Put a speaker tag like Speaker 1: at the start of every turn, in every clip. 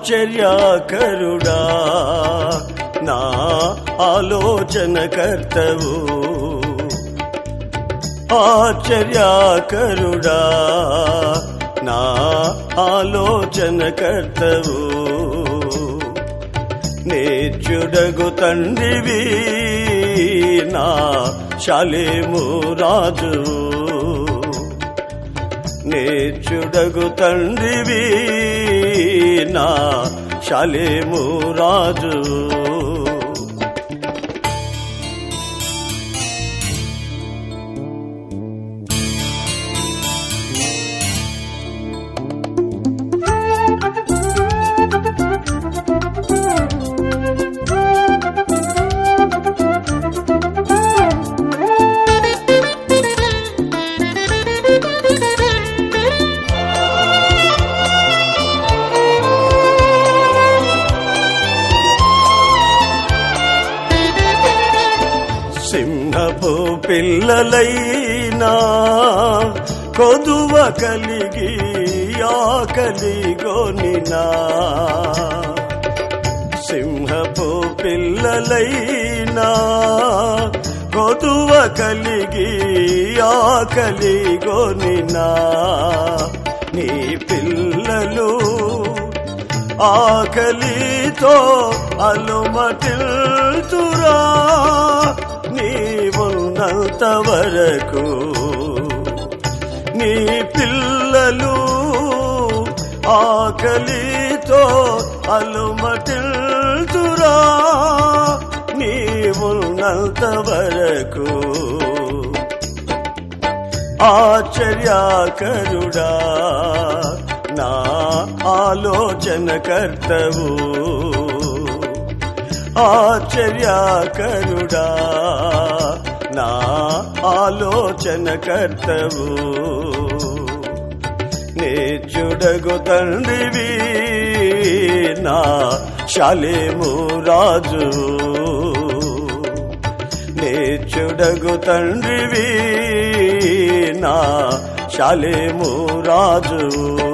Speaker 1: ఆశ్చర్యాకరుడా నా ఆలోచన కర్తవు ఆశ్చర్యాకరుడా నా ఆలోచన కర్తవు నేర్చుడగు తండ్రివి నా శాలేము రాజు నేర్చుడగు తండ్రివి నా శాలేము రాజు సింహపు పిల్లలైనా కొదువ కలిగి ఆకలి గొనినా సింహపు పిల్లలైనా కొదువ కలిగి ఆకలి గొనినా నీ పిల్లలు ఆకలితో అలుమటిల్తురా నీవున్నంత వరకు నీ పిల్లలు ఆకలితో అలుమటిల్తురా నీవున్నంత వరకు ఆశ్చర్యాకరుడా నా ఆలోచన కర్తవు ఆశ్చర్యాకరుడా నా ఆలోచన కర్తవు నేర్చుడగు తండ్రివి నా శాలేము రాజు నేర్చుడగు తండ్రివి నా శాలేము రాజు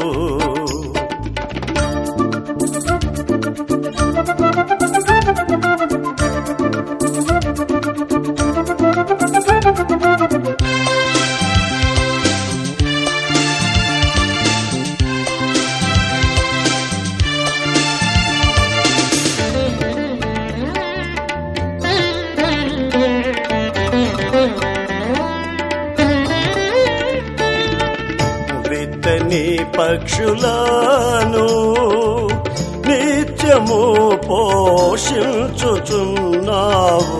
Speaker 1: విత్తని పక్షులను నిత్యము పోషించుచున్నావు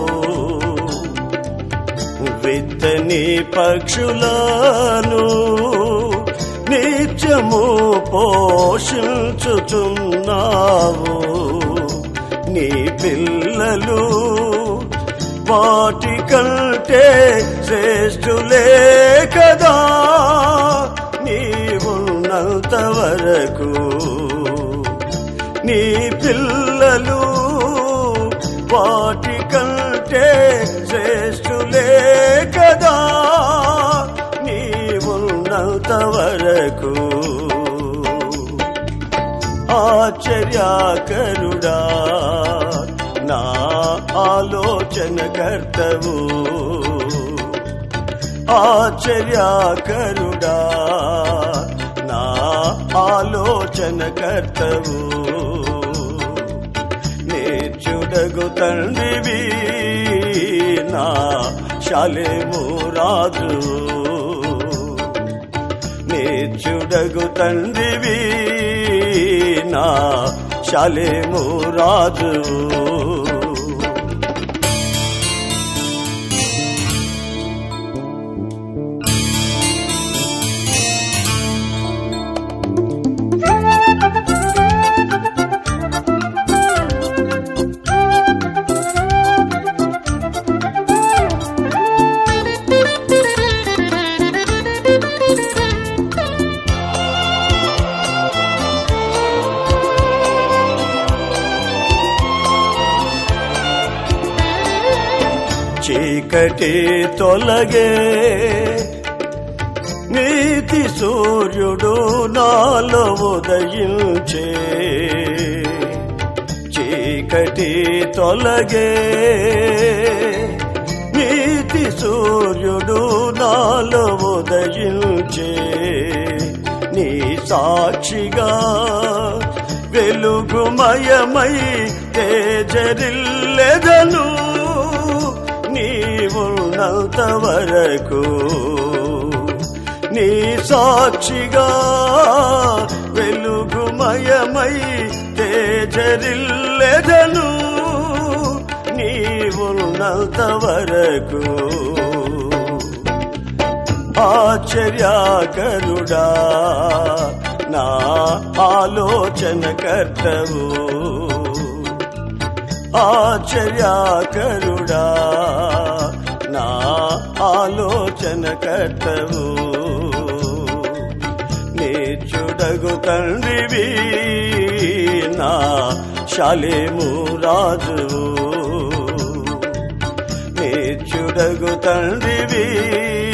Speaker 1: విత్తని పక్షులను నిత్యము పోషించుచున్నావు నీ పిల్లలు వాటి కంటే శ్రేష్ఠులే కదా నీవున్నంత వరకు నీ పిల్లలు వాటి కంటే శ్రేష్ఠులే కదా నీవున్నంత వరకు ఆశ్చర్యాకరుడా నా ఆలోచన కర్తవు ఆశ్చర్యాకరుడా నా ఆలోచన కర్తవు నేర్చుడగు తండ్రివి నా శాలేము రాజు నేర్చుడగు తండ్రివి నా శాలేము రాజు చీకటి తొలగే నీతి సూర్యుడు నాలో ఉదయించే చీకటి తొలగే నీతి సూర్యుడు నాలో ఉదయించే నీ సాక్షిగా వెలుగుమయమై తేజరిల్లెదను నీవున్నంత వరకు నీ సాక్షిగా వెలుగుమయమై తేజరిల్లెదను నీవున్నంత వరకు ఆశ్చర్యాకరుడా నా ఆలోచన కర్తవు ఆశ్చర్యాకరుడా నా ఆలోచన కర్తవు నేర్చుడగు తండ్రివి నా శాలేము రాజువు నేర్చుడగు తండ్రివి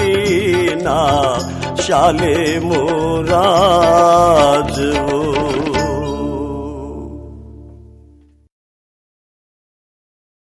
Speaker 1: నా శాలేము రాజువు